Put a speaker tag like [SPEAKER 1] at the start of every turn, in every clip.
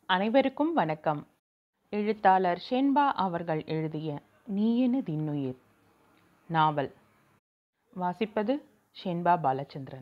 [SPEAKER 1] அனைவருக்கும் வணக்கம் எழுத்தாளர் ஷென்பா அவர்கள் எழுதிய நீயென தின்னுயிர் நாவல் வாசிப்பது ஷென்பா பாலச்சந்திரன்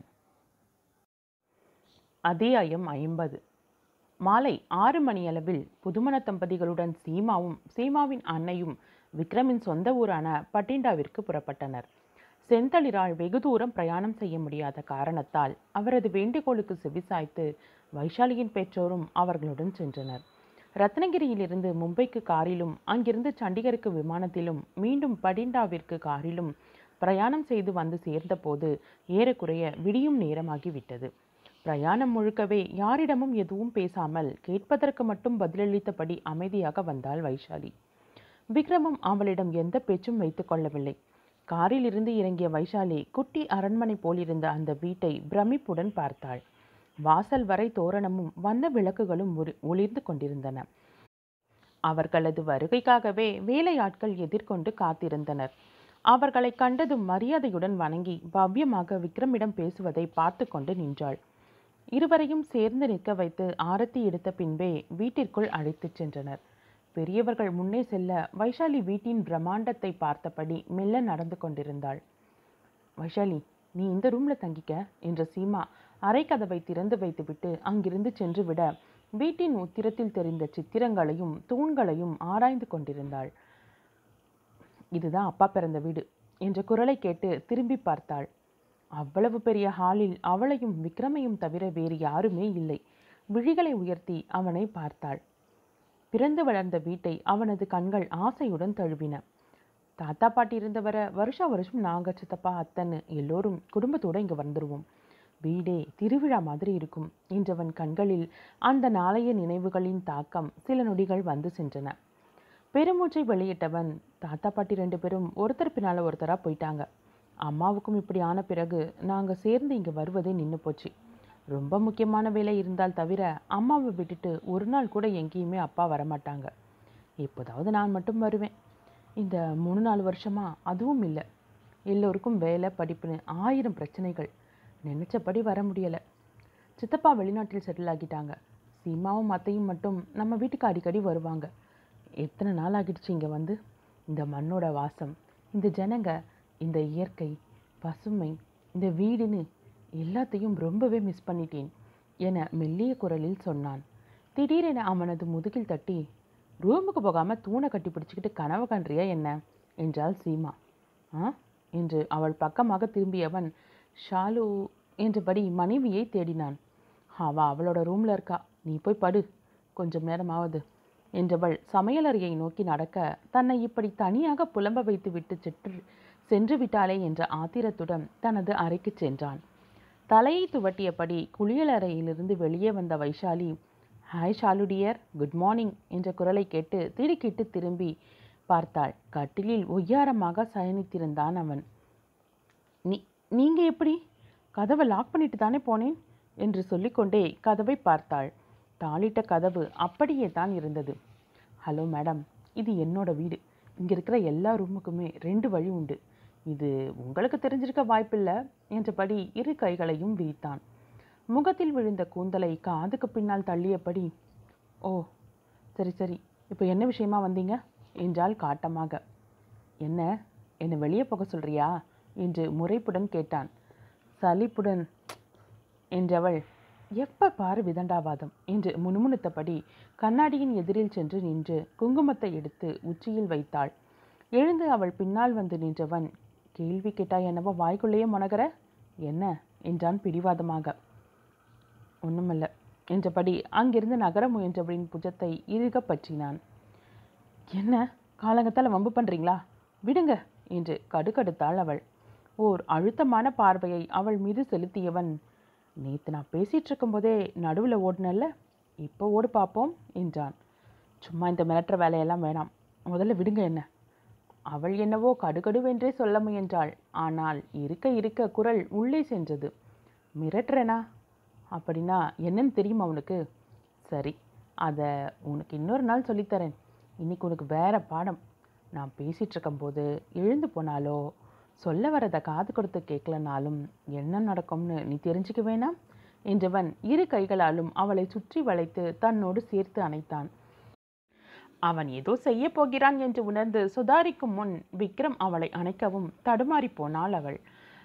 [SPEAKER 1] அத்தியாயம் ஐம்பது மாலை ஆறு மணியளவில் புதுமண தம்பதிகளுடன் சீமாவும் சீமாவின் அன்னையும் விக்ரமின் சொந்த ஊரான பட்டிண்டாவிற்கு புறப்பட்டனர் செந்தளிரால் வெகு தூரம் பிரயாணம் செய்ய முடியாத காரணத்தால் அவரது வேண்டுகோளுக்கு செவிசாய்த்து வைஷாலியின் பெற்றோரும் அவர்களுடன் சென்றனர் ரத்னகிரியிலிருந்து மும்பைக்கு காரிலும் அங்கிருந்து சண்டிகருக்கு விமானத்திலும் மீண்டும் படிண்டாவிற்கு காரிலும் பிரயாணம் செய்து வந்து சேர்ந்தபோது ஏறக்குறைய விடியும் நேரமாகிவிட்டது பிரயாணம் முழுக்கவே யாரிடமும் எதுவும் பேசாமல் கேட்பதற்கு மட்டும் பதிலளித்தபடி அமைதியாக வந்தாள் வைஷாலி விக்ரமும் அவளிடம் எந்த பேச்சும் வைத்துக் கொள்ளவில்லை காரில் இருந்து இறங்கிய வைஷாலி குட்டி அரண்மனை போலிருந்த அந்த வீட்டை பிரமிப்புடன் பார்த்தாள் வாசல் வரை தோரணமும் வண்ண விளக்குகளும் ஒளி- ஒளிர்ந்து கொண்டிருந்தன அவர்களது வருகைக்காகவே வேலையாட்கள் எதிர்கொண்டு காத்திருந்தனர் அவர்களை கண்டதும் மரியாதையுடன் வணங்கி பவ்யமாக விக்ரமிடம் பேசுவதை பார்த்து கொண்டு நின்றாள் இருவரையும் சேர்ந்து நிற்க வைத்து ஆரத்தி எடுத்த பின்பே வீட்டிற்குள் அழைத்துச் சென்றனர் பெரியவர்கள் முன்னே செல்ல வைஷாலி வீட்டின் பிரம்மாண்டத்தை பார்த்தபடி மெல்ல நடந்து கொண்டிருந்தாள் வைஷாலி நீ இந்த ரூம்ல தங்கிக்க என்ற சீமா அறை கதவை திறந்து வைத்துவிட்டு அங்கிருந்து சென்று விட வீட்டின் உத்திரத்தில் தெரிந்த சித்திரங்களையும் தூண்களையும் ஆராய்ந்து கொண்டிருந்தாள் இதுதான் அப்பா பிறந்த வீடு என்ற குரலை கேட்டு திரும்பி பார்த்தாள் அவ்வளவு பெரிய ஹாலில் அவளையும் விக்ரமையும் தவிர வேறு யாருமே இல்லை விழிகளை உயர்த்தி அவனை பார்த்தாள் பிறந்து வளர்ந்த வீட்டை அவனது கண்கள் ஆசையுடன் தழுவின தாத்தா பாட்டி இருந்தவரை வருஷா வருஷம் நாங்க சித்தப்பா அத்தன்னு எல்லோரும் குடும்பத்தோட இங்க வந்துருவோம் வீடே திருவிழா மாதிரி இருக்கும் என்றவன் கண்களில் அந்த நாளைய நினைவுகளின் தாக்கம் சில நொடிகள் வந்து சென்றன பெருமூச்சை வெளியிட்டவன் தாத்தா பாட்டி ரெண்டு பேரும் ஒருத்தர் பின்னால ஒருத்தரா போயிட்டாங்க அம்மாவுக்கும் இப்படி ஆன பிறகு நாங்க சேர்ந்து இங்க வருவதே நின்னு போச்சு ரொம்ப முக்கியமான வேலை இருந்தால் தவிர அம்மாவை விட்டுட்டு ஒரு நாள் கூட எங்கேயுமே அப்பா வரமாட்டாங்க எப்போதாவது நான் மட்டும் வருவேன் இந்த மூணு நாலு வருஷமா அதுவும் இல்லை எல்லோருக்கும் வேலை படிப்புன்னு ஆயிரம் பிரச்சனைகள் நினைச்சபடி வர முடியலை சித்தப்பா வெளிநாட்டில் செட்டில் ஆகிட்டாங்க சீமாவும் அத்தையும் மட்டும் நம்ம வீட்டுக்கு அடிக்கடி வருவாங்க எத்தனை நாள் ஆகிடுச்சு இங்கே வந்து இந்த மண்ணோட வாசம் இந்த ஜனங்க இந்த இயற்கை பசுமை இந்த வீடுன்னு எல்லாத்தையும் ரொம்பவே மிஸ் பண்ணிட்டேன் என மெல்லிய குரலில் சொன்னான் திடீரென அவனது முதுகில் தட்டி ரூமுக்கு போகாமல் தூணை கட்டி பிடிச்சிக்கிட்டு கனவு கன்றியா என்ன என்றாள் சீமா ஆ என்று அவள் பக்கமாக திரும்பியவன் ஷாலு என்றபடி மனைவியை தேடினான் அவ அவளோட ரூம்ல இருக்கா நீ போய் படு கொஞ்சம் நேரமாவது என்றவள் சமையலறையை நோக்கி நடக்க தன்னை இப்படி தனியாக புலம்ப வைத்து விட்டு சென்று சென்று விட்டாளே என்ற ஆத்திரத்துடன் தனது அறைக்கு சென்றான் தலையை துவட்டியபடி குளியலறையிலிருந்து வெளியே வந்த Vaishali hi Shalu dear good morning என்ற குரலை கேட்டு திடுக்கிட்டு திரும்பி பார்த்தாள் கட்டிலில் ஒய்யாரமாக சயனித்திருந்தான் அவன் நீ நீங்க எப்படி கதவை லாக் பண்ணிட்டு தானே போனேன் என்று சொல்லிக்கொண்டே கதவை பார்த்தாள் தாளிட்ட கதவு அப்படியே தான் இருந்தது ஹலோ மேடம் இது என்னோட வீடு இங்க இருக்கிற எல்லா ரூமுக்குமே ரெண்டு வழி உண்டு இது உங்களுக்கு தெரிஞ்சிருக்க வாய்ப்பில்லை என்றபடி இரு கைகளையும் விரித்தான் முகத்தில் விழுந்த கூந்தலை காதுக்கு பின்னால் தள்ளியபடி ஓ சரி சரி இப்போ என்ன விஷயமா வந்தீங்க என்றாள் காட்டமாக என்ன என்னை வெளியே போக சொல்றியா என்று முறைப்புடன் கேட்டான் சலிப்புடன் என்றவள் எப்ப பாரு விதண்டாவாதம் என்று முணுமுணுத்தபடி கண்ணாடியின் எதிரில் சென்று நின்று குங்குமத்தை எடுத்து உச்சியில் வைத்தாள் எழுந்து அவள் பின்னால் வந்து நின்றவன் கேள்வி கேட்டாய் என்னவோ வாய்க்குள்ளேயே முனகர என்ன என்றான் பிடிவாதமாக ஒண்ணுமில்ல என்றபடி அங்கிருந்து நகர முயன்றவளின் புஜத்தை இறுக பற்றினான் என்ன காலங்கத்தால் வம்பு பண்றீங்களா விடுங்க என்று கடுகடுத்தாள் அவள் ஓர் அழுத்தமான பார்வையை அவள் மீது செலுத்தியவன் நேத்து நான் பேசிட்டு இருக்கும்போதே நடுவில் ஓடுனல்ல இப்போ ஓடு பார்ப்போம் என்றான் சும்மா இந்த மிரட்டுற வேலையெல்லாம் வேணாம் முதல்ல விடுங்க என்ன அவள் என்னவோ கடுகடுவென்றே சொல்ல முயன்றாள் ஆனால் இருக்க இருக்க குரல் உள்ளே சென்றது மிரட்டுறேனா அப்படின்னா என்னன்னு தெரியுமா உனக்கு சரி அதை உனக்கு இன்னொரு நாள் சொல்லித்தரேன் இன்னைக்கு உனக்கு வேற பாடம் நான் பேசிட்டு இருக்கும்போது எழுந்து போனாலோ சொல்ல வரதை காது கொடுத்து கேட்கலனாலும் என்ன நடக்கும்னு நீ தெரிஞ்சுக்க வேணாம் என்றவன் இரு கைகளாலும் அவளை சுற்றி வளைத்து தன்னோடு சேர்த்து அணைத்தான் அவன் ஏதோ செய்ய போகிறான் என்று உணர்ந்து சுதாரிக்கும் முன் விக்ரம் அவளை அணைக்கவும் தடுமாறி போனாள் அவள்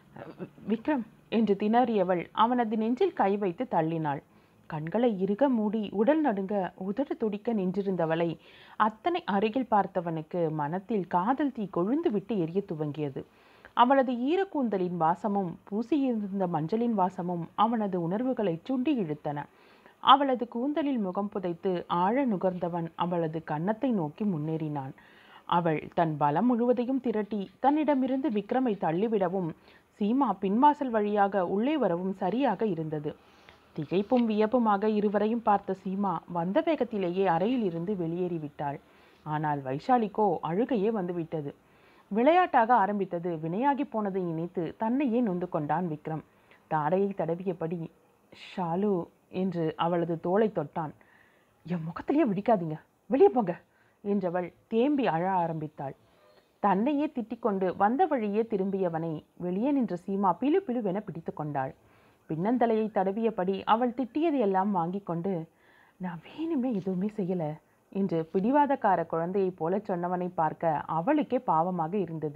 [SPEAKER 1] விக்ரம் என்று திணறியவள் அவனது நெஞ்சில் கை வைத்து தள்ளினாள் கண்களை இறுக மூடி உடல் நடுங்க உதடு துடிக்க நின்றிருந்தவளை அத்தனை அருகில் பார்த்தவனுக்கு மனத்தில் காதல் தீ கொழுந்து விட்டு எரிய துவங்கியது அவளது ஈரக்கூந்தலின் வாசமும் பூசியிருந்த மஞ்சளின் வாசமும் அவனது உணர்வுகளை சுண்டி இழுத்தன அவளது கூந்தலில் முகம் புதைத்து ஆழ நுகர்ந்தவன் அவளது கன்னத்தை நோக்கி முன்னேறினான் அவள் தன் பலம் முழுவதையும் திரட்டி தன்னிடமிருந்து விக்ரமை தள்ளிவிடவும் சீமா பின்வாசல் வழியாக உள்ளே வரவும் சரியாக இருந்தது திகைப்பும் வியப்புமாக இருவரையும் பார்த்த சீமா வந்த வேகத்திலேயே அறையில் இருந்து வெளியேறிவிட்டாள் ஆனால் வைஷாலிக்கோ அழுகையே வந்துவிட்டது விளையாட்டாக ஆரம்பித்தது வினையாகி போனதை நினைத்து தன்னையே நொந்து கொண்டான் விக்ரம் தாடையை தடவியபடி ஷாலு என்று அவளது தோளை தொட்டான் என் முகத்திலேயே விடிக்காதீங்க வெளியே போங்க என்றவள் தேம்பி அழ ஆரம்பித்தாள் தன்னையே திட்டிக்கொண்டு வந்த வழியே திரும்பியவனை வெளியே நின்ற சீமா பிழு பிழுவென பிடித்து கொண்டாள் பின்னந்தலையை தடவியபடி அவள் திட்டியதையெல்லாம் வாங்கி கொண்டு நான் வேணுமே எதுவுமே செய்யலை என்று பிடிவாதக்கார குழந்தையைப் போல சொன்னவனை பார்க்க அவளுக்கே பாவமாக இருந்தது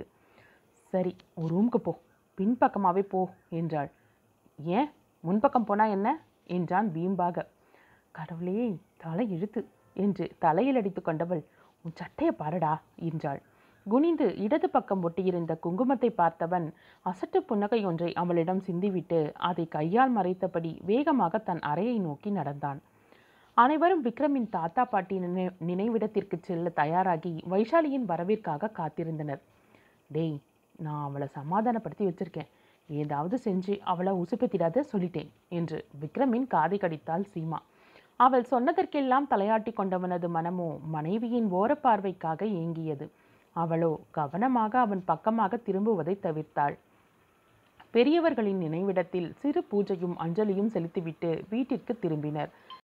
[SPEAKER 1] சரி ஒரு ரூமுக்கு போ பின்பக்கமாகவே போ என்றாள் ஏன் முன்பக்கம் போனா என்ன என்றான் வீம்பாக கடவுளே தலை இழுத்து என்று தலையில் அடித்து கொண்டவள் உன் சட்டையை பாரடா என்றாள் குனிந்து இடது பக்கம் ஒட்டியிருந்த குங்குமத்தை பார்த்தவன் அசட்டு புன்னகை ஒன்றை அவளிடம் சிந்திவிட்டு அதை கையால் மறைத்தபடி வேகமாக தன் அறையை நோக்கி நடந்தான் அனைவரும் விக்ரமின் தாத்தா பாட்டி நினை நினைவிடத்திற்கு செல்ல தயாராகி வைஷாலியின் வரவிற்காக காத்திருந்தனர் டேய் நான் அவளை சமாதானப்படுத்தி வச்சிருக்கேன் ஏதாவது செஞ்சு அவளை உசுப்பத்திடாத சொல்லிட்டேன் என்று விக்ரமின் காதை கடித்தாள் சீமா அவள் சொன்னதற்கெல்லாம் தலையாட்டி கொண்டவனது மனமோ மனைவியின் ஓரப்பார்வைக்காக ஏங்கியது அவளோ கவனமாக அவன் பக்கமாக திரும்புவதை தவிர்த்தாள் பெரியவர்களின் நினைவிடத்தில் சிறு பூஜையும் அஞ்சலியும் செலுத்திவிட்டு வீட்டிற்கு திரும்பினர்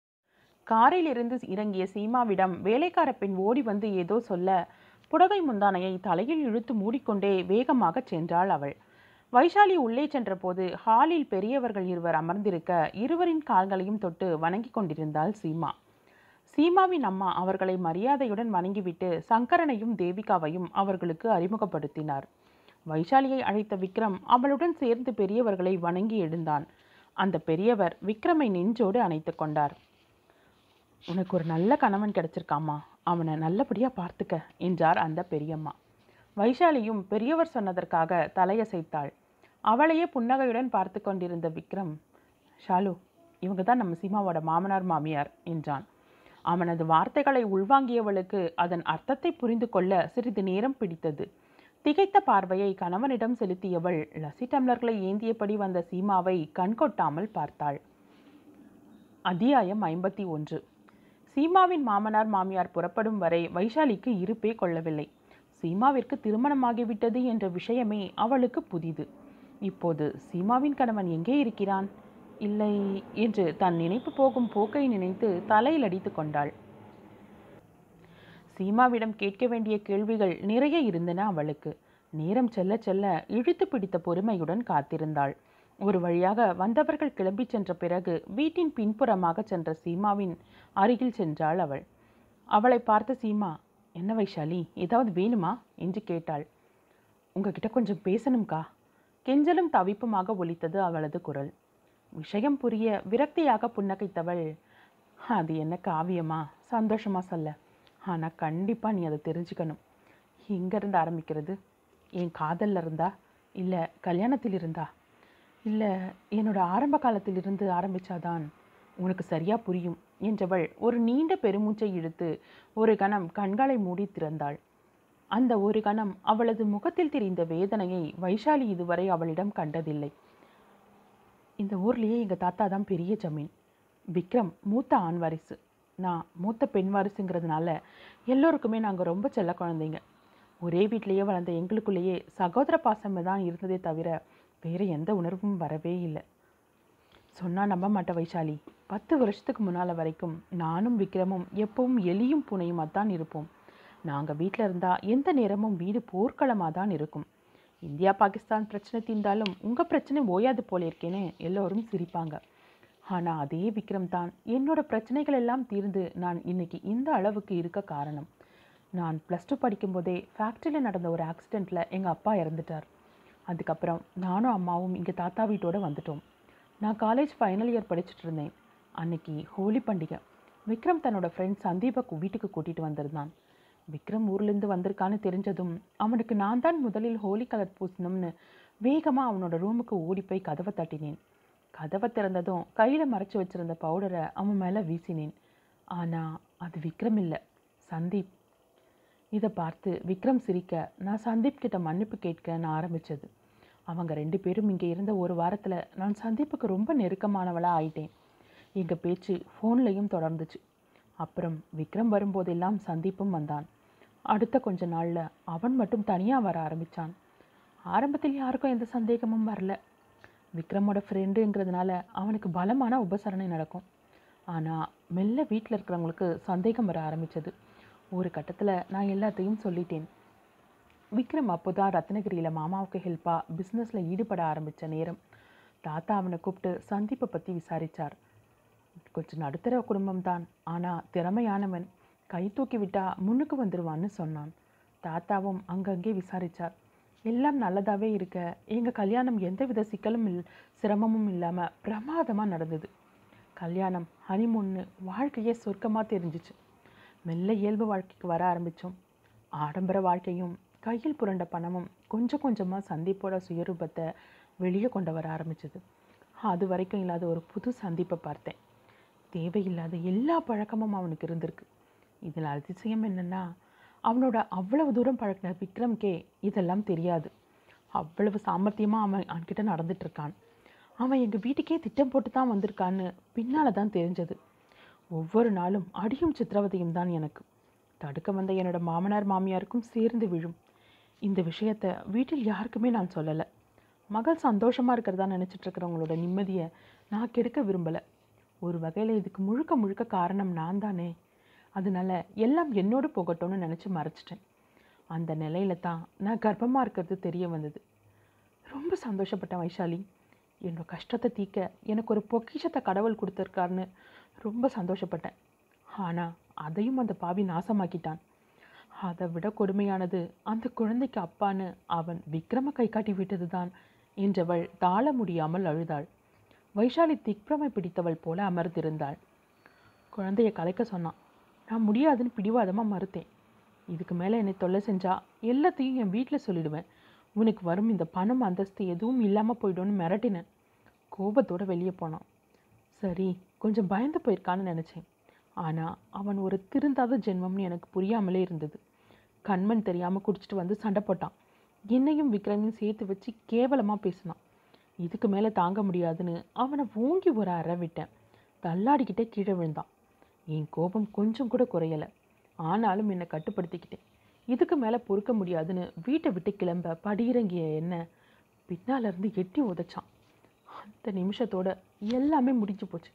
[SPEAKER 1] காரிலிருந்து இறங்கிய சீமாவிடம் வேலைக்கார பெண் ஓடி வந்து ஏதோ சொல்ல புடவை முந்தானையை தலையில் இழுத்து மூடிக்கொண்டே வேகமாக சென்றாள் அவள் வைஷாலி உள்ளே சென்றபோது ஹாலில் பெரியவர்கள் இருவர் அமர்ந்திருக்க இருவரின் கால்களையும் தொட்டு வணங்கி கொண்டிருந்தாள் சீமா சீமாவின் அம்மா அவர்களை மரியாதையுடன் வணங்கிவிட்டு சங்கரனையும் தேவிகாவையும் அவர்களுக்கு அறிமுகப்படுத்தினார் வைஷாலியை அழைத்த விக்ரம் அவளுடன் சேர்ந்து பெரியவர்களை வணங்கி எழுந்தான் அந்த பெரியவர் விக்ரமை நெஞ்சோடு அணைத்து கொண்டார் உனக்கு ஒரு நல்ல கணவன் கிடைச்சிருக்காமா அவனை நல்லபடியாக பார்த்துக்க என்றார் அந்த பெரியம்மா வைஷாலியும் பெரியவர் சொன்னதற்காக தலையசைத்தாள் அவளையே புன்னகையுடன் பார்த்து கொண்டிருந்த விக்ரம் ஷாலு இவங்க தான் நம்ம சீமாவோட மாமனார் மாமியார் என்றான் அவனது வார்த்தைகளை உள்வாங்கியவளுக்கு அதன் அர்த்தத்தை புரிந்து கொள்ள சிறிது நேரம் பிடித்தது திகைத்த பார்வையை கணவனிடம் செலுத்தியவள் லசி டம்ளர்களை ஏந்தியபடி வந்த சீமாவை கண்கொட்டாமல் பார்த்தாள் அத்தியாயம் ஐம்பத்தி ஒன்று சீமாவின் மாமனார் மாமியார் புறப்படும் வரை வைஷாலிக்கு இருப்பே கொள்ளவில்லை சீமாவிற்கு திருமணமாகிவிட்டது என்ற விஷயமே அவளுக்கு புதிது இப்போது சீமாவின் கணவன் எங்கே இருக்கிறான் இல்லை என்று தன் நினைப்பு போகும் போக்கை நினைத்து தலையில் அடித்து கொண்டாள் சீமாவிடம் கேட்க வேண்டிய கேள்விகள் நிறைய இருந்தன அவளுக்கு நேரம் செல்ல செல்ல இழுத்து பிடித்த பொறுமையுடன் காத்திருந்தாள் ஒரு வழியாக வந்தவர்கள் கிளம்பிச் சென்ற பிறகு வீட்டின் பின்புறமாக சென்ற சீமாவின் அருகில் சென்றாள் அவள் அவளை பார்த்த சீமா என்ன வைஷாலி ஏதாவது வேணுமா என்று கேட்டாள் உங்ககிட்ட கொஞ்சம் பேசணும்க்கா கெஞ்சலும் தவிப்புமாக ஒலித்தது அவளது குரல் விஷயம் புரிய விரக்தியாக புன்னகைத்தவள் அது என்ன காவியமா சந்தோஷமா சொல்ல ஆனால் கண்டிப்பாக நீ அதை தெரிஞ்சுக்கணும் இங்கேருந்து ஆரம்பிக்கிறது என் காதலில் இருந்தா இல்லை கல்யாணத்தில் இருந்தா இல்லை என்னோட ஆரம்ப காலத்திலிருந்து ஆரம்பிச்சாதான் உனக்கு சரியா புரியும் என்றவள் ஒரு நீண்ட பெருமூச்சை இழுத்து ஒரு கணம் கண்களை மூடி திறந்தாள் அந்த ஒரு கணம் அவளது முகத்தில் தெரிந்த வேதனையை வைஷாலி இதுவரை அவளிடம் கண்டதில்லை இந்த ஊர்லேயே எங்கள் தாத்தா தான் பெரிய ஜமீன் விக்ரம் மூத்த ஆண் வாரிசு நான் மூத்த பெண் வாரிசுங்கிறதுனால எல்லோருக்குமே நாங்கள் ரொம்ப செல்ல குழந்தைங்க ஒரே வீட்டிலேயே வளர்ந்த எங்களுக்குள்ளேயே சகோதர பாசம் தான் இருந்ததே தவிர வேறு எந்த உணர்வும் வரவே இல்லை சொன்னால் நம்ப மாட்ட வைஷாலி பத்து வருஷத்துக்கு முன்னால் வரைக்கும் நானும் விக்ரமும் எப்பவும் எலியும் பூனையுமா தான் இருப்போம் நாங்கள் வீட்டில் இருந்தால் எந்த நேரமும் வீடு போர்க்களமாக தான் இருக்கும் இந்தியா பாகிஸ்தான் பிரச்சனை தீர்ந்தாலும் உங்கள் பிரச்சனை ஓயாது போல இருக்கேன்னு எல்லோரும் சிரிப்பாங்க ஆனால் அதே விக்ரம் தான் என்னோட பிரச்சனைகள் எல்லாம் தீர்ந்து நான் இன்னைக்கு இந்த அளவுக்கு இருக்க காரணம் நான் ப்ளஸ் டூ படிக்கும்போதே ஃபேக்ட்ரியில் நடந்த ஒரு ஆக்சிடெண்ட்டில் எங்கள் அப்பா இறந்துட்டார் அதுக்கப்புறம் நானும் அம்மாவும் இங்கே தாத்தா வீட்டோட வந்துட்டோம் நான் காலேஜ் ஃபைனல் இயர் படிச்சுட்டு இருந்தேன் அன்னைக்கு ஹோலி பண்டிகை விக்ரம் தன்னோட ஃப்ரெண்ட் சந்தீபை கு- வீட்டுக்கு கூட்டிகிட்டு வந்திருந்தான் விக்ரம் ஊர்லேருந்து வந்திருக்கான்னு தெரிஞ்சதும் அவனுக்கு நான் தான் முதலில் ஹோலி கலர் பூசணும்னு வேகமாக அவனோட ரூமுக்கு ஓடி போய் கதவை தட்டினேன் கதவை திறந்ததும் கையில் மறைச்சு வச்சிருந்த பவுடரை அவன் மேலே வீசினேன் ஆனால் அது விக்ரம் இல்லை சந்தீப் இதை பார்த்து விக்ரம் சிரிக்க நான் சந்தீப் கிட்ட மன்னிப்பு கேட்க நான் ஆரம்பிச்சது அவங்க ரெண்டு பேரும் இங்கே இருந்த ஒரு வாரத்தில் நான் சந்தீப்புக்கு ரொம்ப நெருக்கமானவளாக ஆயிட்டேன் எங்கள் பேச்சு ஃபோன்லேயும் தொடர்ந்துச்சு அப்புறம் விக்ரம் வரும்போதெல்லாம் சந்தீப்பும் வந்தான் அடுத்த கொஞ்ச நாளில் அவன் மட்டும் தனியாக வர ஆரம்பித்தான் ஆரம்பத்தில் யாருக்கும் எந்த சந்தேகமும் வரல விக்ரமோட ஃப்ரெண்டுங்கிறதுனால அவனுக்கு பலமான உபசரணை நடக்கும் ஆனால் மெல்ல வீட்டில் இருக்கிறவங்களுக்கு சந்தேகம் வர ஆரம்பிச்சது ஒரு கட்டத்தில் நான் எல்லாத்தையும் சொல்லிட்டேன் விக்ரம் அப்போதான் ரத்னகிரியில் மாமாவுக்கு ஹெல்ப்பாக பிஸ்னஸில் ஈடுபட ஆரம்பித்த நேரம் தாத்தா அவனை கூப்பிட்டு சந்தீப்பை பற்றி விசாரித்தார் கொஞ்சம் நடுத்தர குடும்பம்தான் ஆனால் திறமையானவன் கை தூக்கி விட்டா முன்னுக்கு வந்துடுவான்னு சொன்னான் தாத்தாவும் அங்கங்கே விசாரித்தார் எல்லாம் நல்லதாகவே இருக்க எங்கள் கல்யாணம் எந்தவித சிக்கலும் இல் சிரமமும் இல்லாமல் பிரமாதமாக நடந்தது கல்யாணம் ஹனிமூன்னு வாழ்க்கையே சொர்க்கமாக தெரிஞ்சிச்சு மெல்ல இயல்பு வாழ்க்கைக்கு வர ஆரம்பித்தோம் ஆடம்பர வாழ்க்கையும் கையில் புரண்ட பணமும் கொஞ்சம் கொஞ்சமாக சந்திப்போட சுயரூபத்தை வெளியே கொண்டு வர ஆரம்பிச்சது அது வரைக்கும் இல்லாத ஒரு புது சந்திப்பை பார்த்தேன் தேவையில்லாத எல்லா பழக்கமும் அவனுக்கு இருந்திருக்கு இதில் அதிசயம் என்னென்னா அவனோட அவ்வளவு தூரம் பழக்கின விக்ரம்கே இதெல்லாம் தெரியாது அவ்வளவு சாமர்த்தியமாக அவன் அவன்கிட்ட நடந்துட்டு இருக்கான் அவன் எங்கள் வீட்டுக்கே திட்டம் போட்டு தான் வந்திருக்கான்னு பின்னால் தான் தெரிஞ்சது ஒவ்வொரு நாளும் அடியும் சித்திரவதையும் தான் எனக்கு தடுக்க வந்த என்னோட மாமனார் மாமியாருக்கும் சேர்ந்து விழும் இந்த விஷயத்தை வீட்டில் யாருக்குமே நான் சொல்லலை மகள் சந்தோஷமாக இருக்கிறதா நினச்சிட்டு இருக்கிறவங்களோட நிம்மதியை நான் கெடுக்க விரும்பலை ஒரு வகையில் இதுக்கு முழுக்க முழுக்க காரணம் நான் தானே அதனால எல்லாம் என்னோடு போகட்டும்னு நினச்சி மறைச்சிட்டேன் அந்த நிலையில தான் நான் கர்ப்பமாக இருக்கிறது தெரிய வந்தது ரொம்ப சந்தோஷப்பட்டேன் வைஷாலி என்னோட கஷ்டத்தை தீக்க எனக்கு ஒரு பொக்கிஷத்தை கடவுள் கொடுத்துருக்காருன்னு ரொம்ப சந்தோஷப்பட்டேன் ஆனால் அதையும் அந்த பாவி நாசமாக்கிட்டான் அதை விட கொடுமையானது அந்த குழந்தைக்கு அப்பான்னு அவன் விக்ரம கை காட்டி விட்டது தான் என்றவள் தாழ முடியாமல் அழுதாள் வைஷாலி திக்ரமை பிடித்தவள் போல அமர்ந்திருந்தாள் குழந்தைய கலைக்க சொன்னான் நான் முடியாதுன்னு பிடிவாதமாக மறுத்தேன் இதுக்கு மேலே என்னை தொல்லை செஞ்சா எல்லாத்தையும் என் வீட்டில் சொல்லிடுவேன் உனக்கு வரும் இந்த பணம் அந்தஸ்து எதுவும் இல்லாமல் போயிடும்னு மிரட்டினேன் கோபத்தோடு வெளியே போனான் சரி கொஞ்சம் பயந்து போயிருக்கான்னு நினச்சேன் ஆனால் அவன் ஒரு திருந்தாத ஜென்மம்னு எனக்கு புரியாமலே இருந்தது கண்மண் தெரியாமல் குடிச்சிட்டு வந்து சண்டை போட்டான் என்னையும் விக்ரமையும் சேர்த்து வச்சு கேவலமாக பேசினான் இதுக்கு மேலே தாங்க முடியாதுன்னு அவனை ஓங்கி ஒரு அறை விட்டேன் தள்ளாடிக்கிட்டே கீழே விழுந்தான் என் கோபம் கொஞ்சம் கூட குறையலை ஆனாலும் என்னை கட்டுப்படுத்திக்கிட்டேன் இதுக்கு மேலே பொறுக்க முடியாதுன்னு வீட்டை விட்டு கிளம்ப படியிறங்கிய என்ன பின்னால இருந்து எட்டி உதைச்சான் அந்த நிமிஷத்தோட எல்லாமே முடிஞ்சு போச்சு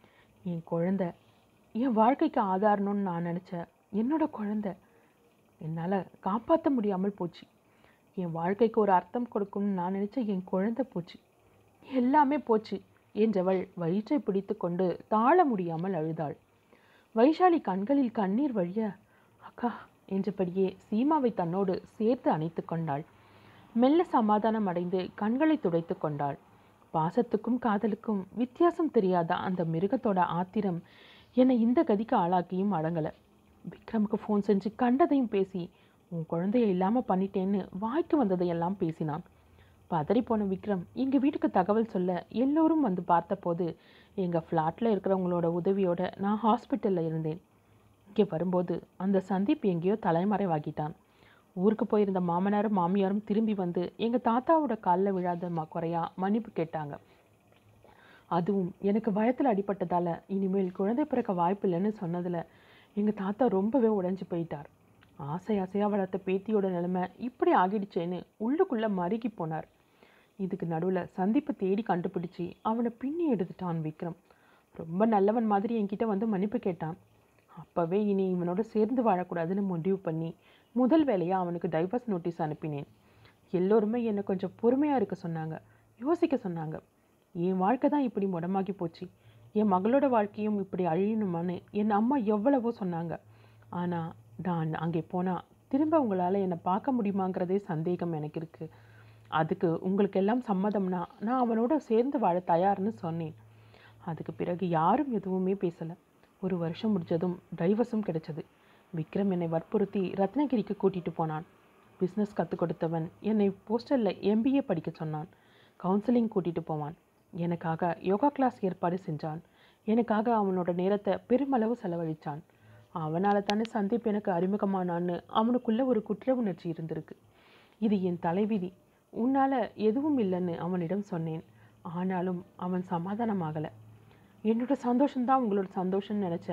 [SPEAKER 1] என் குழந்தை என் வாழ்க்கைக்கு ஆதாரணும்னு நான் நினச்ச என்னோட குழந்தை என்னால் காப்பாற்ற முடியாமல் போச்சு என் வாழ்க்கைக்கு ஒரு அர்த்தம் கொடுக்கும்னு நான் நினச்ச என் குழந்தை போச்சு எல்லாமே போச்சு என்றவள் வயிற்றை பிடித்து கொண்டு தாழ முடியாமல் அழுதாள் வைஷாலி கண்களில் கண்ணீர் வழிய அக்கா என்றபடியே சீமாவை தன்னோடு சேர்த்து அணைத்து கொண்டாள் மெல்ல சமாதானம் அடைந்து கண்களை துடைத்து கொண்டாள் பாசத்துக்கும் காதலுக்கும் வித்தியாசம் தெரியாத அந்த மிருகத்தோட ஆத்திரம் என்னை இந்த கதிக்கு ஆளாக்கியும் அடங்கலை விக்ரமுக்கு ஃபோன் செஞ்சு கண்டதையும் பேசி உன் குழந்தைய இல்லாமல் பண்ணிட்டேன்னு வாய்க்கு வந்ததையெல்லாம் பேசினான் பதறிப்போன விக்ரம் எங்கள் வீட்டுக்கு தகவல் சொல்ல எல்லோரும் வந்து பார்த்தபோது எங்கள் ஃப்ளாட்டில் இருக்கிறவங்களோட உதவியோட நான் ஹாஸ்பிட்டலில் இருந்தேன் இங்கே வரும்போது அந்த சந்தீப் எங்கேயோ தலைமறைவாகிட்டான் ஊருக்கு போயிருந்த மாமனாரும் மாமியாரும் திரும்பி வந்து எங்கள் தாத்தாவோட காலில் விழாத ம குறையா மன்னிப்பு கேட்டாங்க அதுவும் எனக்கு வயத்தில் அடிபட்டதால் இனிமேல் குழந்தை பிறக்க வாய்ப்பில்லைன்னு சொன்னதில் எங்கள் தாத்தா ரொம்பவே உடைஞ்சு போயிட்டார் ஆசை ஆசையாக வளர்த்த பேத்தியோட நிலைமை இப்படி ஆகிடுச்சேன்னு உள்ளுக்குள்ளே மருகி போனார் இதுக்கு நடுவில் சந்திப்பை தேடி கண்டுபிடிச்சி அவனை பின்னி எடுத்துட்டான் விக்ரம் ரொம்ப நல்லவன் மாதிரி என்கிட்ட வந்து மன்னிப்பு கேட்டான் அப்போவே இனி இவனோட சேர்ந்து வாழக்கூடாதுன்னு முடிவு பண்ணி முதல் வேலையாக அவனுக்கு டைவர்ஸ் நோட்டீஸ் அனுப்பினேன் எல்லோருமே என்னை கொஞ்சம் பொறுமையாக இருக்க சொன்னாங்க யோசிக்க சொன்னாங்க என் வாழ்க்கை தான் இப்படி முடமாகி போச்சு என் மகளோட வாழ்க்கையும் இப்படி அழியணுமான்னு என் அம்மா எவ்வளவோ சொன்னாங்க ஆனால் நான் அங்கே போனால் திரும்ப உங்களால் என்னை பார்க்க முடியுமாங்கிறதே சந்தேகம் எனக்கு இருக்குது அதுக்கு உங்களுக்கு எல்லாம் சம்மதம்னா நான் அவனோட சேர்ந்து வாழ தயார்னு சொன்னேன் அதுக்கு பிறகு யாரும் எதுவுமே பேசலை ஒரு வருஷம் முடிஞ்சதும் டைவர்ஸும் கிடைச்சது விக்ரம் என்னை வற்புறுத்தி ரத்னகிரிக்கு கூட்டிகிட்டு போனான் பிஸ்னஸ் கற்றுக் கொடுத்தவன் என்னை போஸ்டரில் எம்பிஏ படிக்க சொன்னான் கவுன்சிலிங் கூட்டிகிட்டு போவான் எனக்காக யோகா கிளாஸ் ஏற்பாடு செஞ்சான் எனக்காக அவனோட நேரத்தை பெருமளவு செலவழித்தான் அவனால் தானே சந்தீப் எனக்கு அறிமுகமானான்னு அவனுக்குள்ள ஒரு குற்ற உணர்ச்சி இருந்திருக்கு இது என் தலைவிதி உன்னால் எதுவும் இல்லைன்னு அவனிடம் சொன்னேன் ஆனாலும் அவன் சமாதானமாகலை என்னோட சந்தோஷம்தான் உங்களோட சந்தோஷம்னு நினச்ச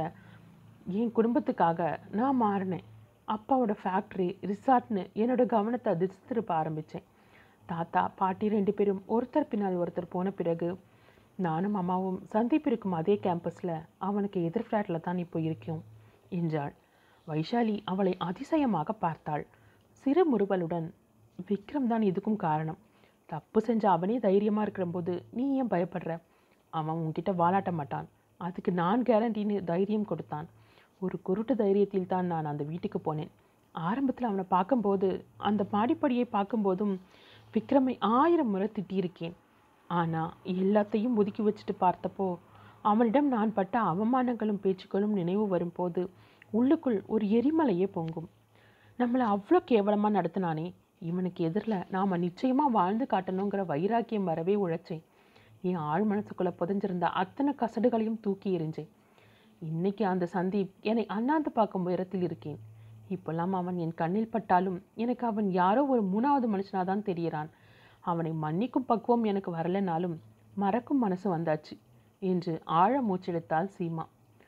[SPEAKER 1] என் குடும்பத்துக்காக நான் மாறினேன் அப்பாவோட ஃபேக்ட்ரி ரிசார்ட்னு என்னோட கவனத்தை திசை திருப்ப ஆரம்பித்தேன் தாத்தா பாட்டி ரெண்டு பேரும் ஒருத்தர் பின்னால் ஒருத்தர் போன பிறகு நானும் அம்மாவும் சந்தீப் இருக்கும் அதே கேம்பஸில் அவனுக்கு எதிர் ஃப்ளாட்டில் தான் இப்போ இருக்கோம் என்றாள் வைஷாலி அவளை அதிசயமாக பார்த்தாள் சிறு முறுவலுடன் விக்ரம் தான் இதுக்கும் காரணம் தப்பு செஞ்ச அவனே தைரியமாக இருக்கிறபோது நீ ஏன் பயப்படுற அவன் உன்கிட்ட வாலாட்ட மாட்டான் அதுக்கு நான் கேரண்டின்னு தைரியம் கொடுத்தான் ஒரு குருட்டு தைரியத்தில் தான் நான் அந்த வீட்டுக்கு போனேன் ஆரம்பத்தில் அவனை பார்க்கும்போது அந்த மாடிப்படியை பார்க்கும்போதும் விக்ரமை ஆயிரம் முறை திட்டியிருக்கேன் ஆனால் எல்லாத்தையும் ஒதுக்கி வச்சுட்டு பார்த்தப்போ அவனிடம் நான் பட்ட அவமானங்களும் பேச்சுக்களும் நினைவு வரும்போது உள்ளுக்குள் ஒரு எரிமலையே பொங்கும் நம்மளை அவ்வளோ கேவலமாக நடத்தினானே இவனுக்கு எதிரில் நாம் நிச்சயமாக வாழ்ந்து காட்டணுங்கிற வைராக்கியம் வரவே உழைச்சேன் என் ஆழ் மனசுக்குள்ளே புதைஞ்சிருந்த அத்தனை கசடுகளையும் தூக்கி எறிஞ்சேன் இன்னைக்கு அந்த சந்தீப் என்னை அண்ணாந்து பார்க்கும் உயரத்தில் இருக்கேன் இப்பெல்லாம் அவன் என் கண்ணில் பட்டாலும் எனக்கு அவன் யாரோ ஒரு மூணாவது மனுஷனாக தான் தெரியறான் அவனை மன்னிக்கும் பக்குவம் எனக்கு வரலைனாலும் மறக்கும் மனசு வந்தாச்சு என்று ஆழ மூச்செடுத்தாள் சீமா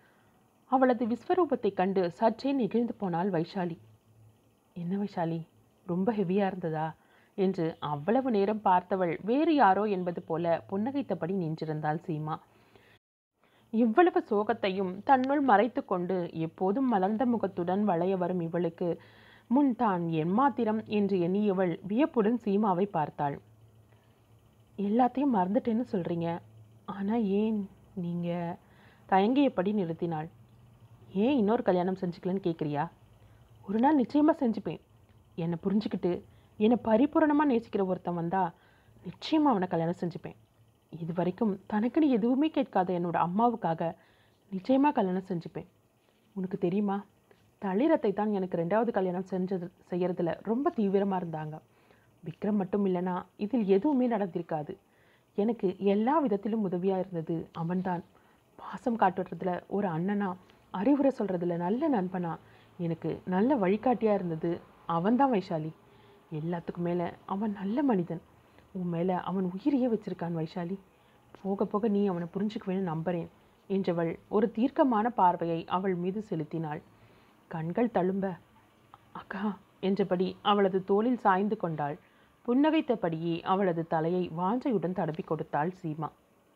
[SPEAKER 1] அவளது விஸ்வரூபத்தை கண்டு சற்றே நெகிழ்ந்து போனாள் வைஷாலி என்ன வைஷாலி ரொம்ப ஹெவியாக இருந்ததா என்று அவ்வளவு நேரம் பார்த்தவள் வேறு யாரோ என்பது போல புன்னகைத்தபடி நின்றிருந்தாள் சீமா இவ்வளவு சோகத்தையும் தன்னுள் மறைத்து கொண்டு எப்போதும் மலர்ந்த முகத்துடன் வளைய வரும் இவளுக்கு முன் தான் எம்மாத்திரம் என்று எண்ணியவள் வியப்புடன் சீமாவை பார்த்தாள் எல்லாத்தையும் மறந்துட்டேன்னு சொல்கிறீங்க ஆனால் ஏன் நீங்கள் தயங்கியபடி நிறுத்தினாள் ஏன் இன்னொரு கல்யாணம் செஞ்சுக்கலன்னு கேட்குறியா ஒரு நாள் நிச்சயமாக செஞ்சுப்பேன் என்னை புரிஞ்சுக்கிட்டு என்னை பரிபூரணமாக நேசிக்கிற ஒருத்தன் வந்தால் நிச்சயமாக அவனை கல்யாணம் செஞ்சுப்பேன் இது வரைக்கும் தனக்குன்னு எதுவுமே கேட்காத என்னோட அம்மாவுக்காக நிச்சயமாக கல்யாணம் செஞ்சுப்பேன் உனக்கு தெரியுமா தளிரத்தை தான் எனக்கு ரெண்டாவது கல்யாணம் செஞ்சது செய்யறதுல ரொம்ப தீவிரமாக இருந்தாங்க விக்ரம் மட்டும் இல்லைனா இதில் எதுவுமே நடந்திருக்காது எனக்கு எல்லா விதத்திலும் உதவியாக இருந்தது அவன்தான் பாசம் காட்டுறதுல ஒரு அண்ணனா அறிவுரை சொல்கிறதுல நல்ல நண்பனா எனக்கு நல்ல வழிகாட்டியாக இருந்தது அவன்தான் வைஷாலி எல்லாத்துக்கும் மேலே அவன் நல்ல மனிதன் உன் மேலே அவன் உயிரையே வச்சிருக்கான் வைஷாலி போக போக நீ அவனை புரிஞ்சுக்குவேன்னு நம்புறேன் என்றவள் ஒரு தீர்க்கமான பார்வையை அவள் மீது செலுத்தினாள் கண்கள் தழும்ப அக்கா என்றபடி அவளது தோளில் சாய்ந்து கொண்டாள் புன்னகைத்தபடியே அவளது தலையை வாஞ்சையுடன் தடவி கொடுத்தாள் சீமா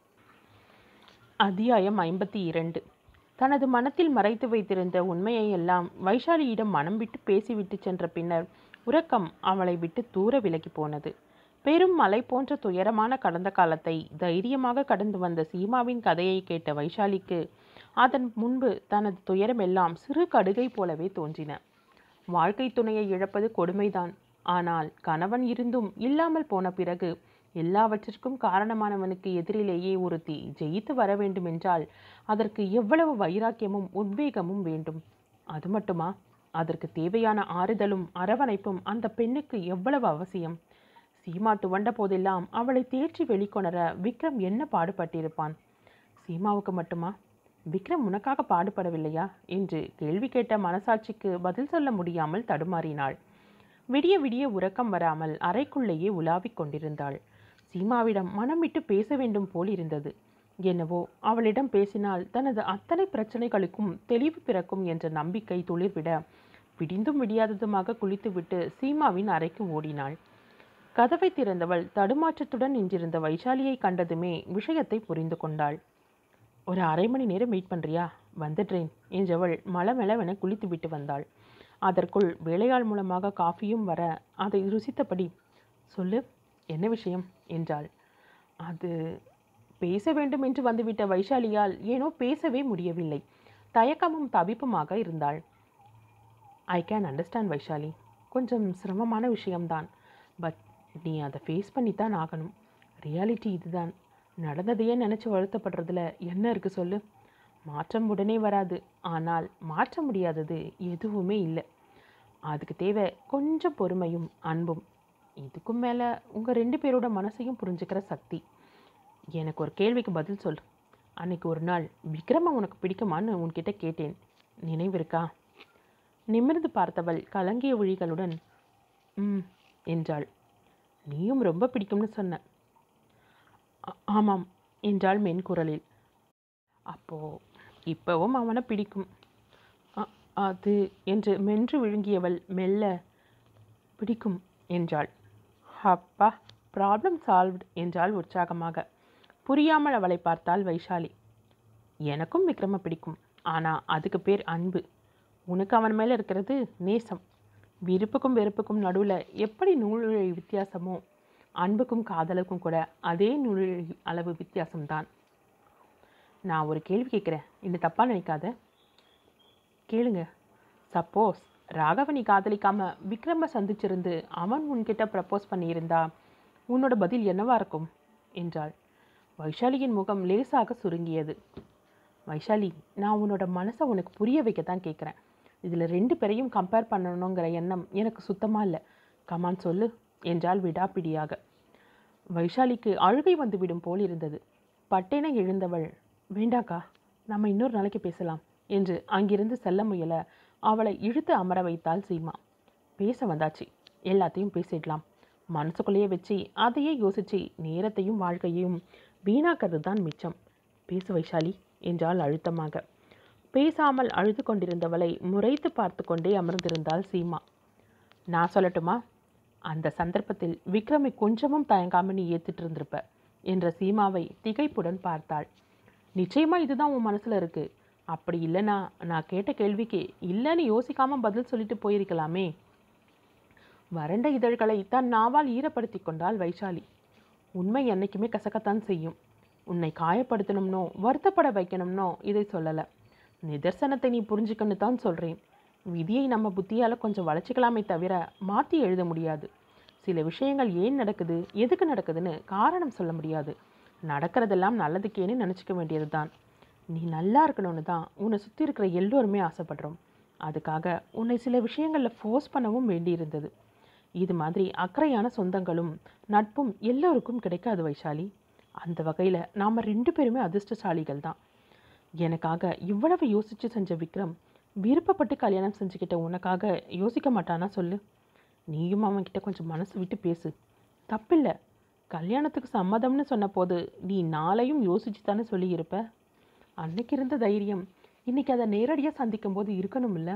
[SPEAKER 1] அத்தியாயம் ஐம்பத்தி இரண்டு தனது மனத்தில் மறைத்து வைத்திருந்த உண்மையை எல்லாம் வைஷாலியிடம் மனம் விட்டு பேசிவிட்டு சென்ற பின்னர் உறக்கம் அவளை விட்டு தூர விலகி போனது பெரும் மலை போன்ற துயரமான கடந்த காலத்தை தைரியமாக கடந்து வந்த சீமாவின் கதையை கேட்ட வைஷாலிக்கு அதன் முன்பு தனது துயரமெல்லாம் சிறு கடுகை போலவே தோன்றின வாழ்க்கை துணையை இழப்பது கொடுமைதான் ஆனால் கணவன் இருந்தும் இல்லாமல் போன பிறகு எல்லாவற்றிற்கும் காரணமானவனுக்கு எதிரிலேயே ஒருத்தி ஜெயித்து வர வேண்டுமென்றால் அதற்கு எவ்வளவு வைராக்கியமும் உத்வேகமும் வேண்டும் அது மட்டுமா அதற்கு தேவையான ஆறுதலும் அரவணைப்பும் அந்த பெண்ணுக்கு எவ்வளவு அவசியம் சீமா துவண்ட போதெல்லாம் அவளை தேற்றி வெளிக்கொணர விக்ரம் என்ன பாடுபட்டிருப்பான் சீமாவுக்கு மட்டுமா விக்ரம் உனக்காக பாடுபடவில்லையா என்று கேள்வி கேட்ட மனசாட்சிக்கு பதில் சொல்ல முடியாமல் தடுமாறினாள் விடிய விடிய உறக்கம் வராமல் அறைக்குள்ளேயே உலாவிக் கொண்டிருந்தாள் சீமாவிடம் மனம் விட்டு பேச வேண்டும் போல் இருந்தது என்னவோ அவளிடம் பேசினால் தனது அத்தனை பிரச்சனைகளுக்கும் தெளிவு பிறக்கும் என்ற நம்பிக்கை துளிர்விட விடிந்தும் விடியாததுமாக குளித்துவிட்டு சீமாவின் அறைக்கு ஓடினாள் கதவை திறந்தவள் தடுமாற்றத்துடன் நின்றிருந்த வைஷாலியை கண்டதுமே விஷயத்தை புரிந்து கொண்டாள் ஒரு அரை மணி நேரம் வெயிட் பண்ணுறியா வந்துடுறேன் என்றவள் மலமெளவென குளித்து விட்டு வந்தாள் அதற்குள் வேலையாள் மூலமாக காஃபியும் வர அதை ருசித்தபடி சொல்லு என்ன விஷயம் என்றாள் அது பேச வேண்டும் என்று வந்துவிட்ட வைஷாலியால் ஏனோ பேசவே முடியவில்லை தயக்கமும் தவிப்புமாக இருந்தாள் ஐ கேன் அண்டர்ஸ்டாண்ட் வைஷாலி கொஞ்சம் சிரமமான விஷயம்தான் பட் நீ அதை ஃபேஸ் பண்ணித்தான் ஆகணும் ரியாலிட்டி இதுதான் நடந்ததையே நினச்சி வருத்தப்படுறதுல என்ன இருக்குது சொல்லு மாற்றம் உடனே வராது ஆனால் மாற்ற முடியாதது எதுவுமே இல்லை அதுக்கு தேவை கொஞ்சம் பொறுமையும் அன்பும் இதுக்கும் மேலே உங்கள் ரெண்டு பேரோட மனசையும் புரிஞ்சுக்கிற சக்தி எனக்கு ஒரு கேள்விக்கு பதில் சொல் அன்னைக்கு ஒரு நாள் விக்ரம உனக்கு பிடிக்குமான்னு உன்கிட்ட கேட்டேன் நினைவிருக்கா நிமிர்ந்து பார்த்தவள் கலங்கிய விழிகளுடன் ம் என்றாள் நீயும் ரொம்ப பிடிக்கும்னு சொன்ன "ஆ- ஆமாம் என்றாள் மென்குரலில் அப்போ இப்போவும் அவனை பிடிக்கும் "அ- அது என்று மென்று விழுங்கியவள் மெல்ல பிடிக்கும் என்றாள் அப்பா ப்ராப்ளம் சால்வ்டு என்றாள் உற்சாகமாக புரியாமல் அவளை பார்த்தாள் வைஷாலி எனக்கும் விக்ரம பிடிக்கும் ஆனால் அதுக்கு பேர் அன்பு உனக்கு அவன் மேலே இருக்கிறது நேசம் விருப்புக்கும் வெறுப்புக்கும் நடுவில் எப்படி நூலிழை வித்தியாசமோ அன்புக்கும் காதலுக்கும் கூட அதே நூலிழை அளவு வித்தியாசம்தான் நான் ஒரு கேள்வி கேட்குறேன் என்ன தப்பாக நினைக்காத கேளுங்க சப்போஸ் ராகவ நீ காதலிக்காம விக்ரம சந்திச்சிருந்து அவன் உன்கிட்ட ப்ரப்போஸ் பண்ணியிருந்தா உன்னோட பதில் என்னவா இருக்கும் என்றாள் வைஷாலியின் முகம் லேசாக சுருங்கியது வைஷாலி நான் உன்னோட மனசை உனக்கு புரிய வைக்க தான் கேட்குறேன் இதில் ரெண்டு பேரையும் கம்பேர் பண்ணணுங்கிற எண்ணம் எனக்கு சுத்தமாக இல்லை கமான் சொல்லு என்றாள் விடாப்பிடியாக வைஷாலிக்கு அழுகை வந்துவிடும் போல் இருந்தது பட்டென எழுந்தவள் வேண்டாக்கா நம்ம இன்னொரு நாளைக்கு பேசலாம் என்று அங்கிருந்து செல்ல முயல அவளை இழுத்து அமர வைத்தாள் சீமா பேச வந்தாச்சு எல்லாத்தையும் பேசிடலாம் மனசுக்குள்ளேயே வச்சு அதையே யோசிச்சு நேரத்தையும் வாழ்க்கையையும் வீணாக்கிறது தான் மிச்சம் பேசு வைஷாலி என்றாள் அழுத்தமாக பேசாமல் அழுது கொண்டிருந்தவளை முறைத்து பார்த்து கொண்டே அமர்ந்திருந்தாள் சீமா நான் சொல்லட்டுமா அந்த சந்தர்ப்பத்தில் விக்ரமை கொஞ்சமும் தயங்காம நீ ஏத்துட்டு இருந்திருப்ப என்ற சீமாவை திகைப்புடன் பார்த்தாள் நிச்சயமா இதுதான் உன் மனசுல இருக்கு அப்படி இல்லைன்னா நான் கேட்ட கேள்விக்கு இல்லைன்னு யோசிக்காம பதில் சொல்லிட்டு போயிருக்கலாமே வறண்ட இதழ்களை தன் நாவால் ஈரப்படுத்தி கொண்டாள் வைஷாலி உண்மை என்னைக்குமே கசக்கத்தான் செய்யும் உன்னை காயப்படுத்தணும்னோ வருத்தப்பட வைக்கணும்னோ இதை சொல்லலை நிதர்சனத்தை நீ புரிஞ்சுக்கன்னு தான் சொல்கிறேன் விதியை நம்ம புத்தியால் கொஞ்சம் வளைச்சிக்கலாமே தவிர மாற்றி எழுத முடியாது சில விஷயங்கள் ஏன் நடக்குது எதுக்கு நடக்குதுன்னு காரணம் சொல்ல முடியாது நடக்கிறதெல்லாம் நல்லதுக்கேன்னு நினச்சிக்க வேண்டியது தான் நீ நல்லா இருக்கணும்னு தான் உன்னை சுற்றி இருக்கிற எல்லோருமே ஆசைப்படுறோம் அதுக்காக உன்னை சில விஷயங்களில் ஃபோர்ஸ் பண்ணவும் வேண்டியிருந்தது இது மாதிரி அக்கறையான சொந்தங்களும் நட்பும் எல்லோருக்கும் கிடைக்காது வைஷாலி அந்த வகையில் நாம் ரெண்டு பேருமே அதிர்ஷ்டசாலிகள் தான் எனக்காக இவ்வளவு யோசித்து செஞ்ச விக்ரம் விருப்பப்பட்டு கல்யாணம் செஞ்சுக்கிட்ட உனக்காக யோசிக்க மாட்டானா சொல்லு நீயும் அவன்கிட்ட கொஞ்சம் மனசு விட்டு பேசு தப்பில்லை கல்யாணத்துக்கு சம்மதம்னு சொன்னபோது நீ நாளையும் யோசிச்சு தானே சொல்லியிருப்ப அன்னைக்கு இருந்த தைரியம் இன்னைக்கு அதை நேரடியாக சந்திக்கும் போது இருக்கணும் இல்லை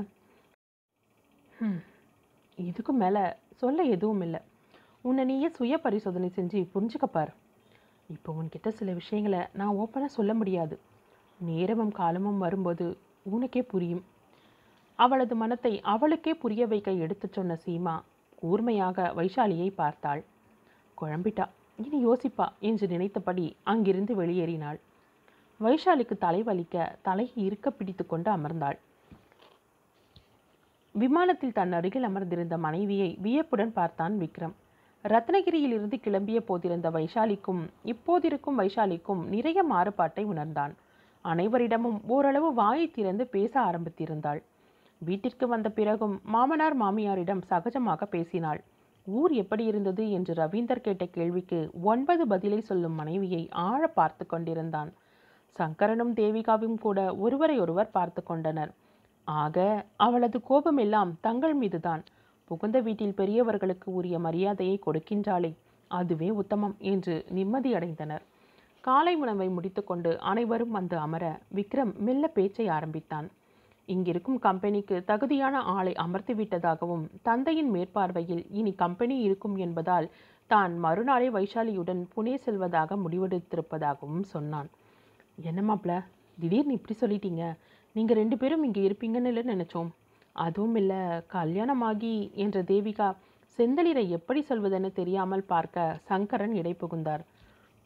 [SPEAKER 1] ம் இதுக்கும் மேலே சொல்ல எதுவும் இல்லை உன்னை நீயே சுய பரிசோதனை செஞ்சு புரிஞ்சுக்க பாரு இப்போ உன்கிட்ட சில விஷயங்களை நான் ஓப்பனாக சொல்ல முடியாது நேரமும் காலமும் வரும்போது உனக்கே புரியும் அவளது மனத்தை அவளுக்கே புரிய வைக்க எடுத்துச் சொன்ன சீமா கூர்மையாக வைஷாலியை பார்த்தாள் குழம்பிட்டா இனி யோசிப்பா என்று நினைத்தபடி அங்கிருந்து வெளியேறினாள் வைஷாலிக்கு தலை வலிக்க தலையை இருக்க பிடித்து கொண்டு அமர்ந்தாள் விமானத்தில் தன் அருகில் அமர்ந்திருந்த மனைவியை வியப்புடன் பார்த்தான் விக்ரம் ரத்னகிரியிலிருந்து கிளம்பிய போதிருந்த வைஷாலிக்கும் இப்போதிருக்கும் வைஷாலிக்கும் நிறைய மாறுபாட்டை உணர்ந்தான் அனைவரிடமும் ஓரளவு வாயை திறந்து பேச ஆரம்பித்திருந்தாள் வீட்டிற்கு வந்த பிறகும் மாமனார் மாமியாரிடம் சகஜமாக பேசினாள் ஊர் எப்படி இருந்தது என்று ரவீந்தர் கேட்ட கேள்விக்கு ஒன்பது பதிலை சொல்லும் மனைவியை ஆழ பார்த்து கொண்டிருந்தான் சங்கரனும் தேவிகாவும் கூட ஒருவரை ஒருவர் பார்த்து கொண்டனர் ஆக அவளது கோபமெல்லாம் தங்கள் மீதுதான் புகுந்த வீட்டில் பெரியவர்களுக்கு உரிய மரியாதையை கொடுக்கின்றாளே அதுவே உத்தமம் என்று நிம்மதியடைந்தனர் காலை உணவை முடித்துக்கொண்டு அனைவரும் வந்து அமர விக்ரம் மெல்ல பேச்சை ஆரம்பித்தான் இங்கிருக்கும் கம்பெனிக்கு தகுதியான ஆளை அமர்த்தி விட்டதாகவும் தந்தையின் மேற்பார்வையில் இனி கம்பெனி இருக்கும் என்பதால் தான் மறுநாளே வைஷாலியுடன் புனே செல்வதாக முடிவெடுத்திருப்பதாகவும் சொன்னான் என்ன மாப்ள திடீர்னு இப்படி சொல்லிட்டீங்க நீங்கள் ரெண்டு பேரும் இங்கே இருப்பீங்கன்னு இல்லை நினச்சோம் அதுவும் இல்லை கல்யாணமாகி என்ற தேவிகா செந்தளிரை எப்படி சொல்வதென்னு தெரியாமல் பார்க்க சங்கரன் இடை புகுந்தார்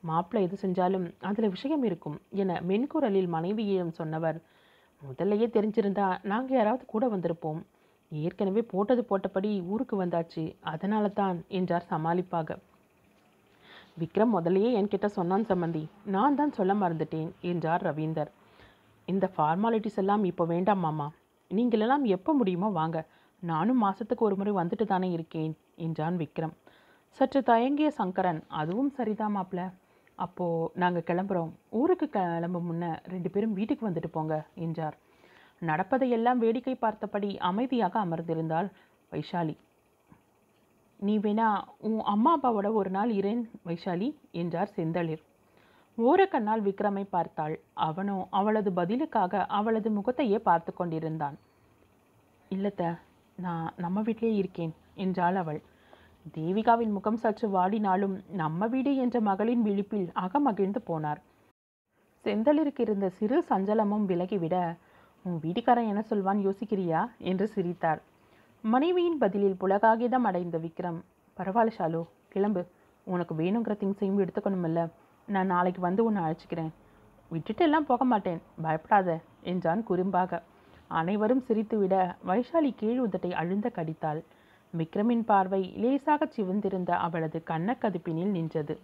[SPEAKER 1] மாப்பிள்ளை எது செஞ்சாலும் அதில் விஷயம் இருக்கும் என மென்குரலில் மனைவியிடம் சொன்னவர் முதல்லையே தெரிஞ்சிருந்தா நாங்கள் யாராவது கூட வந்திருப்போம் ஏற்கனவே போட்டது போட்டபடி ஊருக்கு வந்தாச்சு அதனால தான் என்றார் சமாளிப்பாக விக்ரம் முதல்லையே என்கிட்ட சொன்னான் சம்மந்தி நான் தான் சொல்ல மறந்துட்டேன் என்றார் ரவீந்தர் இந்த ஃபார்மாலிட்டிஸ் எல்லாம் இப்போ வேண்டாம் மாமா நீங்களெல்லாம் எப்போ முடியுமோ வாங்க நானும் மாதத்துக்கு ஒரு முறை வந்துட்டு தானே இருக்கேன் என்றான் விக்ரம் சற்று தயங்கிய சங்கரன் அதுவும் சரிதான் மாப்ள அப்போது நாங்கள் கிளம்புறோம் ஊருக்கு கிளம்பும் முன்ன ரெண்டு பேரும் வீட்டுக்கு வந்துட்டு போங்க என்றார் நடப்பதையெல்லாம் வேடிக்கை பார்த்தபடி அமைதியாக அமர்ந்திருந்தாள் வைஷாலி நீ வேணா உன் அம்மா அப்பாவோட ஒரு நாள் இரேன் வைஷாலி என்றார் செந்தளிர் ஓரக்கண்ணால் விக்ரமை பார்த்தாள் அவனோ அவளது பதிலுக்காக அவளது முகத்தையே பார்த்து கொண்டிருந்தான் இல்லத்த நான் நம்ம வீட்டிலே இருக்கேன் என்றாள் அவள் தேவிகாவின் முகம் சற்று வாடினாலும் நம்ம வீடு என்ற மகளின் விழிப்பில் அகமகிழ்ந்து போனார் செந்தளிருக்கு இருந்த சிறு சஞ்சலமும் விலகிவிட உன் வீட்டுக்காரன் என்ன சொல்வான் யோசிக்கிறியா என்று சிரித்தார் மனைவியின் பதிலில் புலகாகிதம் அடைந்த விக்ரம் பரவாயில்ல ஷாலு கிளம்பு உனக்கு வேணுங்கிற திங்ஸையும் எடுத்துக்கணுமில்ல நான் நாளைக்கு வந்து உன்னை அழைச்சிக்கிறேன் விட்டுட்டு எல்லாம் போக மாட்டேன் பயப்படாத என்றான் குறும்பாக அனைவரும் சிரித்துவிட வைஷாலி கீழ் உதட்டை அழுந்த கடித்தாள் விக்ரமின் பார்வை லேசாகச் சிவந்திருந்த அவளது கண்ணக்கதுப்பினில் நின்றது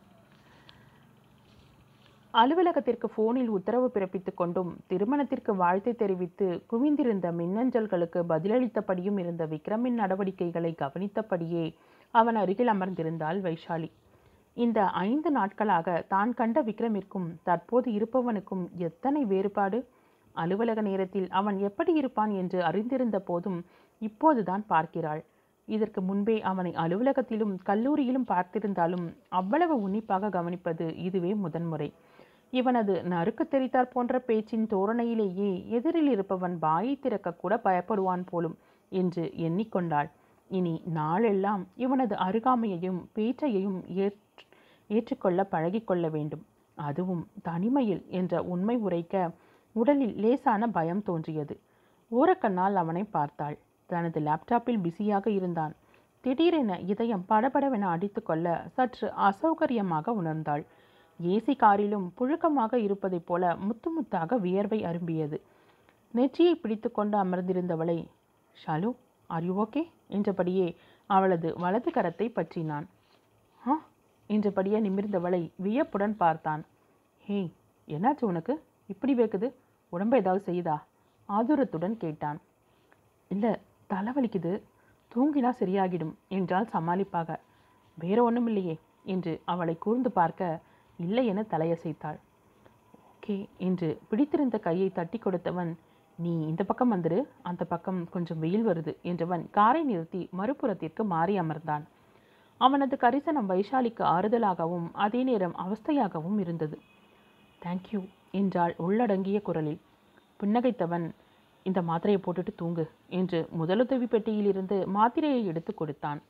[SPEAKER 1] அலுவலகத்திற்கு போனில் உத்தரவு பிறப்பித்துக் கொண்டும் திருமணத்திற்கு வாழ்த்தை தெரிவித்து குவிந்திருந்த மின்னஞ்சல்களுக்கு பதிலளித்தபடியும் இருந்த விக்ரமின் நடவடிக்கைகளை கவனித்தபடியே அவன் அருகில் அமர்ந்திருந்தாள் வைஷாலி இந்த ஐந்து நாட்களாக தான் கண்ட விக்ரமிற்கும் தற்போது இருப்பவனுக்கும் எத்தனை வேறுபாடு அலுவலக நேரத்தில் அவன் எப்படி இருப்பான் என்று அறிந்திருந்த போதும் இப்போதுதான் பார்க்கிறாள் இதற்கு முன்பே அவனை அலுவலகத்திலும் கல்லூரியிலும் பார்த்திருந்தாலும் அவ்வளவு உன்னிப்பாக கவனிப்பது இதுவே முதன்முறை இவனது நறுக்கு தெரித்தார் போன்ற பேச்சின் தோரணையிலேயே எதிரில் இருப்பவன் வாயை திறக்க கூட பயப்படுவான் போலும் என்று எண்ணிக்கொண்டாள் இனி நாளெல்லாம் இவனது அருகாமையையும் பேச்சையும் ஏற் ஏற்றுக்கொள்ள பழகிக்கொள்ள வேண்டும் அதுவும் தனிமையில் என்ற உண்மை உரைக்க உடலில் லேசான பயம் தோன்றியது ஓரக்கண்ணால் அவனை பார்த்தாள் தனது லேப்டாப்பில் பிஸியாக இருந்தான் திடீரென இதயம் படபடவென அடித்துக்கொள்ள சற்று அசௌகரியமாக உணர்ந்தாள் ஏசி காரிலும் புழுக்கமாக இருப்பதைப் போல முத்து முத்தாக வியர்வை அரும்பியது நெற்றியை பிடித்து கொண்டு அமர்ந்திருந்தவளை ஷாலு ஆர் யூ ஓகே என்றபடியே அவளது வலது கரத்தை பற்றினான் ஆ என்றபடியே நிமிர்ந்தவளை வியப்புடன் பார்த்தான் ஹே என்னாச்சு உனக்கு இப்படி வேக்குது உடம்பு ஏதாவது செய்யுதா ஆதுரத்துடன் கேட்டான் இல்லை தலைவலிக்குது தூங்கினா சரியாகிடும் என்றால் சமாளிப்பாக வேற ஒன்றும் இல்லையே என்று அவளை கூர்ந்து பார்க்க இல்லை என தலையசைத்தாள் ஓகே என்று பிடித்திருந்த கையை தட்டி கொடுத்தவன் நீ இந்த பக்கம் வந்துரு அந்த பக்கம் கொஞ்சம் வெயில் வருது என்றவன் காரை நிறுத்தி மறுபுறத்திற்கு மாறி அமர்ந்தான் அவனது கரிசனம் வைஷாலிக்கு ஆறுதலாகவும் அதே நேரம் அவஸ்தையாகவும் இருந்தது தேங்க்யூ என்றாள் உள்ளடங்கிய குரலில் புன்னகைத்தவன் இந்த மாத்திரையை போட்டுட்டு தூங்கு என்று முதலுதவி பெட்டியிலிருந்து மாத்திரையை எடுத்து கொடுத்தான்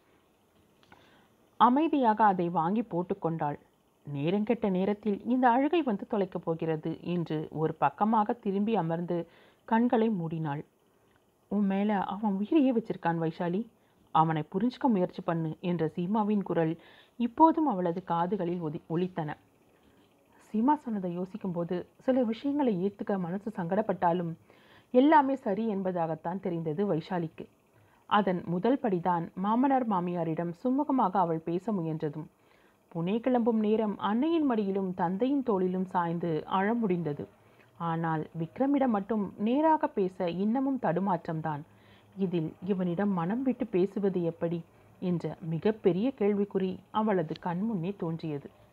[SPEAKER 1] அமைதியாக அதை வாங்கி போட்டுக்கொண்டாள் நேரங்கெட்ட நேரத்தில் இந்த அழுகை வந்து தொலைக்கப் போகிறது என்று ஒரு பக்கமாக திரும்பி அமர்ந்து கண்களை மூடினாள் உன் மேலே அவன் உயிரையே வச்சிருக்கான் வைஷாலி அவனை புரிஞ்சுக்க முயற்சி பண்ணு என்ற சீமாவின் குரல் இப்போதும் அவளது காதுகளில் ஒதி ஒலித்தன சீமா சொன்னதை யோசிக்கும்போது சில விஷயங்களை ஏற்றுக்க மனசு சங்கடப்பட்டாலும் எல்லாமே சரி என்பதாகத்தான் தெரிந்தது வைஷாலிக்கு அதன் முதல் படிதான் மாமனார் மாமியாரிடம் சுமூகமாக அவள் பேச முயன்றதும் புனே கிளம்பும் நேரம் அன்னையின் மடியிலும் தந்தையின் தோளிலும் சாய்ந்து அழ முடிந்தது ஆனால் விக்ரமிடம் மட்டும் நேராக பேச இன்னமும் தடுமாற்றம்தான் இதில் இவனிடம் மனம் விட்டு பேசுவது எப்படி என்ற மிகப்பெரிய கேள்விக்குறி அவளது கண்முன்னே தோன்றியது